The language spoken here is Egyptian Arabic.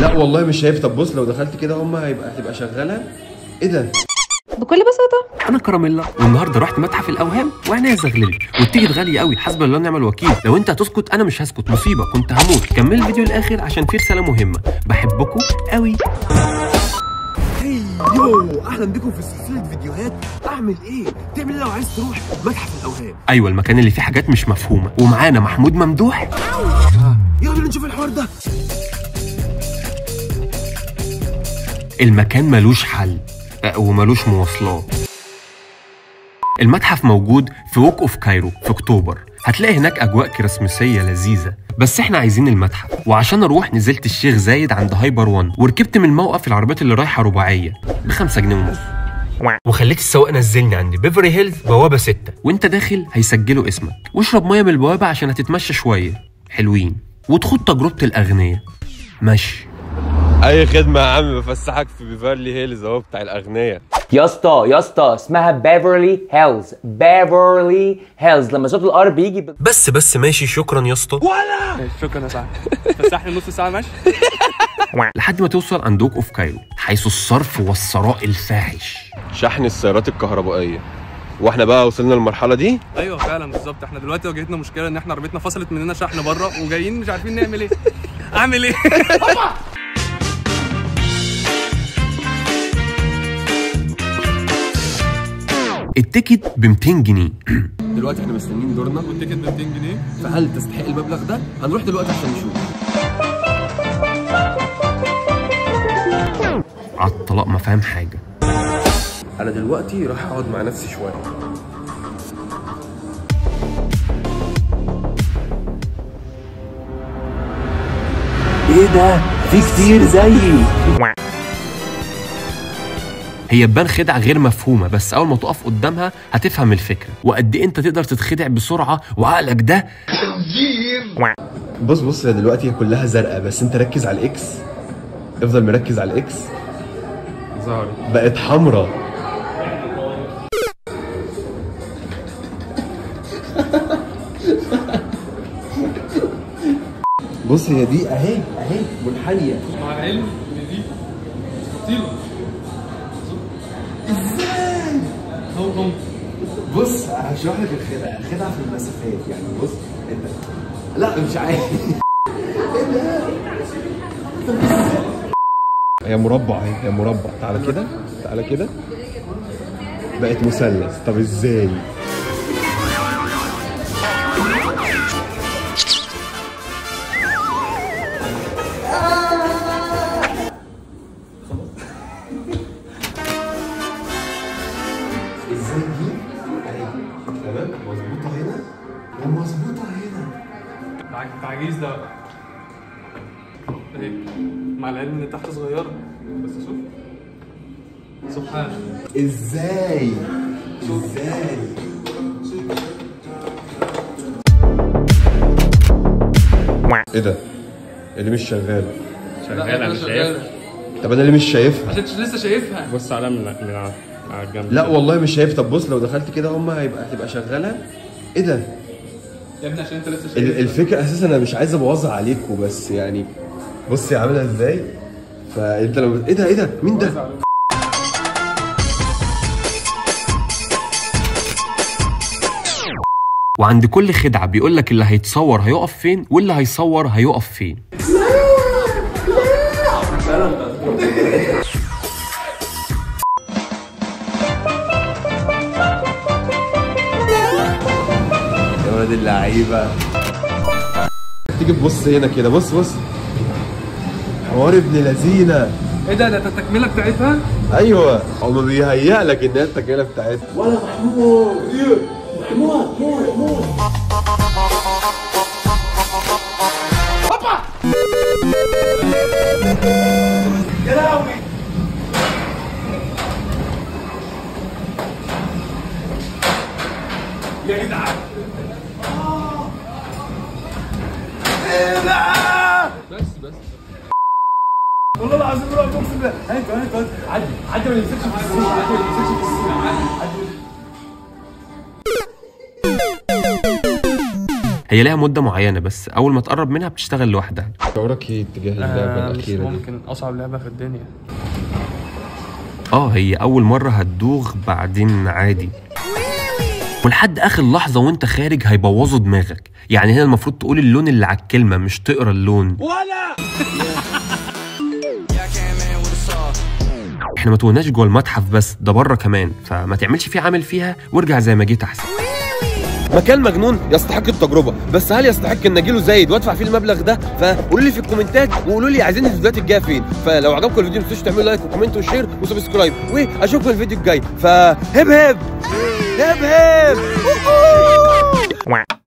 لا والله مش شايف طب بص لو دخلت كده هم هيبقى هتبقى شغاله ايه ده بكل بساطة انا كراميلا والنهارده رحت متحف الاوهام وعينيا زغللت والتيكت غالي قوي حسب الله ونعم الوكيل لو انت هتسكت انا مش هسكت مصيبه كنت هموت كمل الفيديو الاخر عشان فيه رساله مهمه بحبكم قوي يو اهلا بكم في سلسله فيديوهات اعمل ايه تعمل ايه لو عايز تروح متحف الاوهام ايوه المكان اللي فيه حاجات مش مفهومه ومعانا محمود ممدوح يلا بينا نشوف الحوار ده المكان ملوش حل أه، وملوش مواصلات المتحف موجود في ووك اوف كايرو في اكتوبر هتلاقي هناك اجواء كريسماسيه لذيذه بس احنا عايزين المتحف وعشان اروح نزلت الشيخ زايد عند هايبر وان وركبت من الموقف العربيات اللي رايحه رباعيه بخمسة جنيه ونص وخليت السواق نزلني عند بيفري هيلز بوابه 6 وانت داخل هيسجلوا اسمك واشرب ميه من البوابه عشان هتتمشى شويه حلوين وتخوض تجربه الاغنياء مشي اي خدمه يا عم بفسحك في بيفرلي هيلز اهو بتاع الاغنياء يا اسطى يا اسطى اسمها بيفرلي هيلز بيفرلي هيلز لما صوت الار بيجي ب... بس بس ماشي شكرا يا اسطى شكرا يا صاحبي فسحني نص ساعه ماشي لحد ما توصل عند ووك اوف كايرو حيث الصرف والثراء الفاحش شحن السيارات الكهربائيه واحنا بقى وصلنا للمرحله دي ايوه فعلا بالظبط احنا دلوقتي واجهتنا مشكله ان احنا عربيتنا فصلت مننا شحن بره وجايين مش عارفين نعمل ايه اعمل ايه التيكت ب 200 جنيه دلوقتي احنا مستنيين دورنا والتيكت ب 200 جنيه فهل تستحق المبلغ ده هنروح دلوقتي عشان نشوف على الطلاق ما فاهم حاجه انا دلوقتي راح اقعد مع نفسي شويه ايه ده في كتير زيي هي تبان خدعه غير مفهومه بس اول ما تقف قدامها هتفهم الفكره وقد ايه انت تقدر تتخدع بسرعه وعقلك ده بص بص هي دلوقتي هي كلها زرقاء بس انت ركز على الاكس افضل مركز على الاكس ظهري بقت حمراء بص هي دي اهي اهي منحنيه مع العلم ان دي طيله ازاي هو هو بص هشرح لك الخدعه الخدعه في المسافات يعني بص انت لا مش عارف هي مربع اهي هي مربع تعالى كده تعالى كده بقت مثلث طب ازاي ازاي دي اهي تمام مظبوطه هنا ومظبوطه هنا العج- تعجيز ده بقى. اهي مع العلم ان تحت صغيره بس شوف سبحان ازاي ازاي ايه ده اللي مش شغال شغال انا مش شايف طب انا اللي مش شايفها عشان لسه شايفها بص عليها من من على على الجنب لا والله مش شايف طب بص لو دخلت كده هم هيبقى هتبقى شغاله ايه ده يا ابني عشان انت لسه ال- شايفها الفكره اساسا انا مش عايز ابوظها عليكم بس يعني بص هي عاملها ازاي فانت لو ايه ده ايه ده مين ده وعند كل خدعه بيقول لك اللي هيتصور هيقف فين واللي هيصور هيقف فين يا ولاد اللعيبه تيجي تبص هنا كده بص بص حوار ابن لذينه ايه ده ده التكمله بتاعتها ايوه هو ما بيهيأ لك ان هي التكمله بتاعتها ولا محمود محمود محمود والله العظيم لا اقسم بالله هات هات هات عدي عدي ما يمسكش في السين عدي ما يمسكش في السين عدي هي ليها مده معينه بس اول ما تقرب منها بتشتغل لوحدها شعورك ايه تجاه اللعبه آه مش الاخيره دي ممكن اصعب لعبه في الدنيا اه هي اول مره هتدوغ بعدين عادي ولحد اخر لحظه وانت خارج هيبوظوا دماغك يعني هنا المفروض تقول اللون اللي على الكلمه مش تقرا اللون احنا ما توهناش جوه المتحف بس ده بره كمان فما تعملش فيه عامل فيها وارجع زي ما جيت احسن مكان مجنون يستحق التجربه بس هل يستحق ان اجيله زايد وادفع فيه المبلغ ده فقولوا لي في الكومنتات وقولوا لي عايزين الفيديوهات الجايه فين فلو عجبكم الفيديو ما تنسوش تعملوا لايك وكومنت وشير وسبسكرايب واشوفكم الفيديو الجاي فهب هب هب هب